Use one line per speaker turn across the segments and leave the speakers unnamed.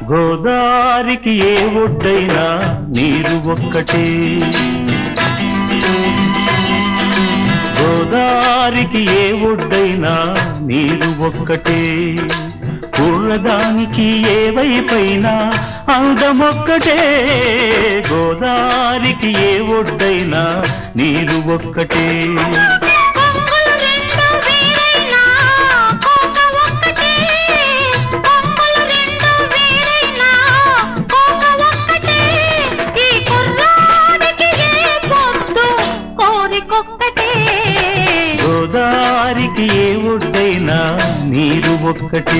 గోదారికి ఏ ఒడ్డైనా నీరు ఒక్కటే గోదారికి ఏ ఒడ్డైనా నీరు ఒక్కటే పూర్వదానికి ఏ వైపైనా అందమొక్కటే గోదారికి ఏ ఒడ్డైనా నీరు ఒక్కటే
కొంగులు రెండు వేరైనా కోక ఒక్కటే కొంగులు రెండు వేరైనా కోక ఒక్కటే ఈ కుర్రాడికి ఏ పొద్దు కోరికొక్కటే
గోదారికి ఏ ఒడ్డైనా నీరు ఒక్కటే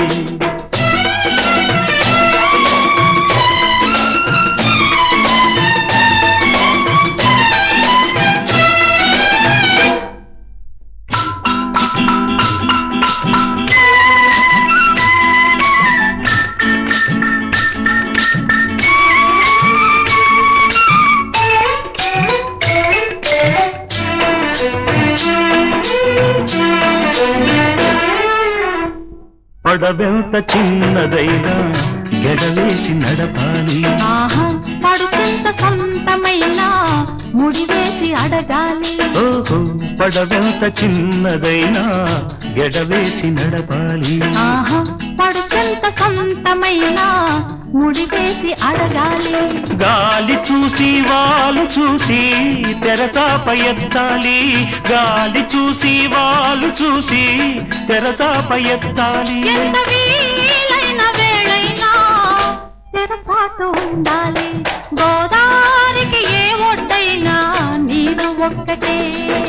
పడవెంత చిన్నదైనా గెడవేసి నడపాలి
ఆహా పడుకుంత సొంతమైన ముడివేసి అడగాలి
ఓహో పడవెంత చిన్నదైనా గెడవేసి నడపాలి
ఆహా పడుకుంత సొంతమైన ముడివేసి అడగాలి
గాలి చూసి వాళ్ళు చూసి తెరచాప ఎత్తాలి గాలి చూసి వాళ్ళు చూసి తెరచాప ఎత్తాలి
ఎంత వీలైన వేళైనా తెరపాటు ఉండాలి గోదారికి ఏ ఒడ్డైనా నీరు ఒక్కటే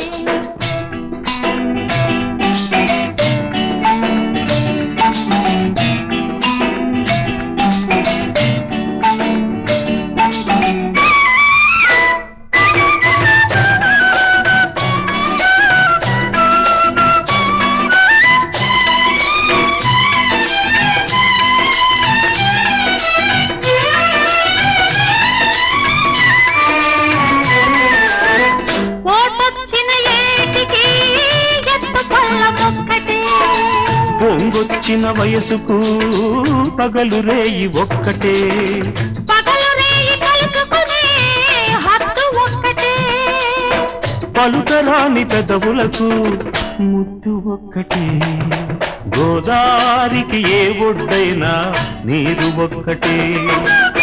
ఓటొచ్చిన ఏటికి ఎత్తు పళ్ళం ఒక్కటే
పొంగొచ్చిన వయసుకు పగలు రేయి ఒక్కటే
పగలు రేయి కలుసుకునే హద్దు ఒక్కటే
పలుకరాని పెదవులకు ముద్దు ఒక్కటే గోదారికి ఏ ఒడ్డైనా నీరు ఒక్కటే